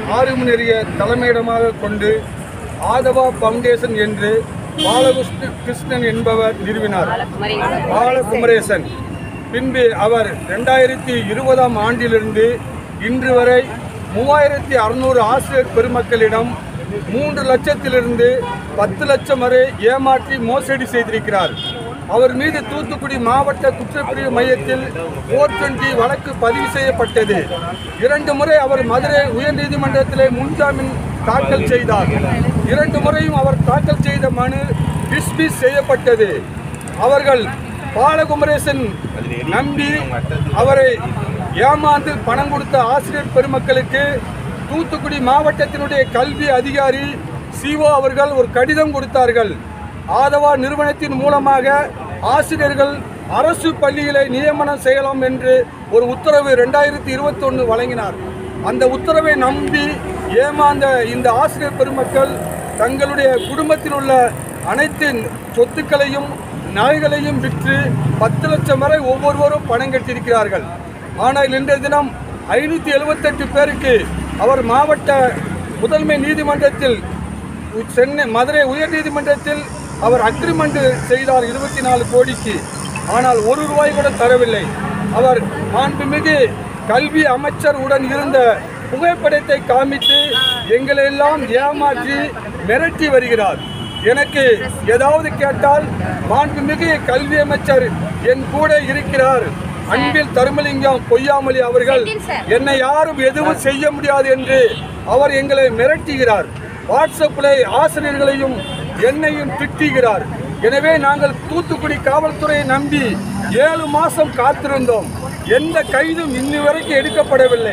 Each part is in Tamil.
ஆறுமுனரிய தலைமையிடமாக கொண்டு ஆதவா ஃபவுண்டேஷன் என்று பாலகிருஷ்ண கிருஷ்ணன் என்பவர் நிறுவினார் பாலகுமரேசன் பின்பு அவர் ரெண்டாயிரத்தி இருபதாம் ஆண்டிலிருந்து இன்று வரை மூவாயிரத்தி அறுநூறு ஆசிரியர் பெருமக்களிடம் மூன்று லட்சத்திலிருந்து பத்து லட்சம் வரை ஏமாற்றி மோசடி செய்திருக்கிறார் அவர் மீது தூத்துக்குடி மாவட்ட குற்றப்பிரிவு மையத்தில் போர் டுவெண்டி வழக்கு பதிவு செய்யப்பட்டது இரண்டு முறை அவர் மதுரை உயர்நீதிமன்றத்திலே முன்ஜாமீன் தாக்கல் செய்தார் இரண்டு முறையும் அவர் தாக்கல் செய்த மனு டிஸ்மிஸ் செய்யப்பட்டது அவர்கள் பாலகுமரேசன் நம்பி அவரை ஏமாந்து பணம் கொடுத்த ஆசிரியர் பெருமக்களுக்கு தூத்துக்குடி மாவட்டத்தினுடைய கல்வி அதிகாரி சிஓ அவர்கள் ஒரு கடிதம் கொடுத்தார்கள் ஆதவா நிறுவனத்தின் மூலமாக ஆசிரியர்கள் அரசு பள்ளிகளை நியமனம் செய்யலாம் என்று ஒரு உத்தரவு ரெண்டாயிரத்தி இருபத்தி ஒன்று வழங்கினார் அந்த உத்தரவை நம்பி ஏமாந்த இந்த ஆசிரியர் பெருமக்கள் தங்களுடைய குடும்பத்தில் உள்ள அனைத்து சொத்துக்களையும் நகைகளையும் விற்று பத்து லட்சம் வரை ஒவ்வொருவரும் பணம் கட்டியிருக்கிறார்கள் ஆனால் இன்றைய தினம் ஐநூற்றி எழுபத்தெட்டு பேருக்கு அவர் மாவட்ட முதன்மை நீதிமன்றத்தில் சென்னை மதுரை உயர்நீதிமன்றத்தில் அவர் அக்ரிமெண்ட் செய்தார் இருபத்தி நாலு கோடிக்கு ஆனால் ஒரு ரூபாய் கூட தரவில்லை அவர் மாண்புமிகு கல்வி அமைச்சர் உடன் இருந்த புகைப்படத்தை காமித்து எங்களை எல்லாம் ஏமாற்றி மிரட்டி வருகிறார் எனக்கு ஏதாவது கேட்டால் மாண்புமிகு கல்வி அமைச்சர் என் கூட இருக்கிறார் அன்பில் தருமலிங்கம் பொய்யாமொழி அவர்கள் என்னை யாரும் எதுவும் செய்ய முடியாது என்று அவர் எங்களை மிரட்டுகிறார் வாட்ஸ்அப்பில் ஆசிரியர்களையும் என்னையும் திட்டுகிறார் எனவே நாங்கள் தூத்துக்குடி காவல்துறையை நம்பி ஏழு மாசம் காத்திருந்தோம் எந்த கைதும் இன்னி வரைக்கும் எடுக்கப்படவில்லை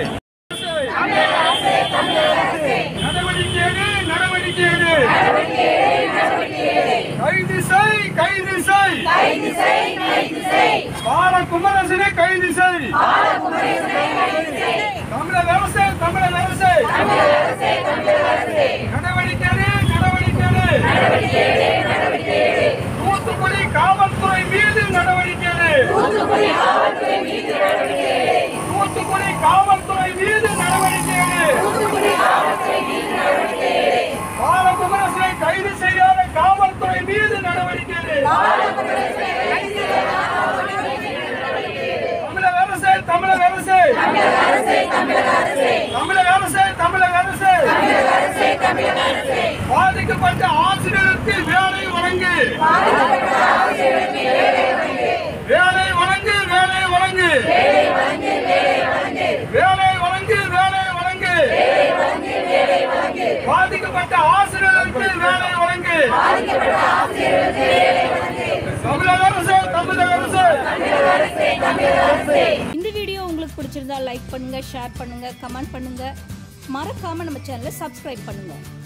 நடவடிக்கை எடு, நடவடிக்கை எடு. கைது செய் கைது செய் பாலகுமரசனை கைது செய் தமிழக அரசு தமிழக அரசு நடவடிக்கை எடு, நடவடிக்கை எடு. தூத்துக்குடி காவல்துறை மீது நடவடிக்கை எடு. தூத்துக்குடி காவல்துறை மீது நடவடிக்கை எடு. பாலகுமரசனை கைது செய்யாத காவல்துறை மீது நடவடிக்கை எடு. தமிழக அரசு தமிழக அரசு தமிழக அரசு தமிழக அரசு பாதிக்கப்பட்ட ஆசிரியருக்கு வேலை வழங்கு வேலை வழங்கு வேலை வழங்கு வேலை வழங்கு வேலை வழங்கு பாதிக்கப்பட்ட ஆசிரியருக்கு வேலை வழங்கு தமிழக அரசு தமிழக அரசு இந்த வீடியோ உங்களுக்கு பிடிச்சிருந்தா லைக் பண்ணுங்க ஷேர் பண்ணுங்க கமெண்ட் பண்ணுங்க மறக்காம நம்ம சேனலை சப்ஸ்கிரைப் பண்ணுங்க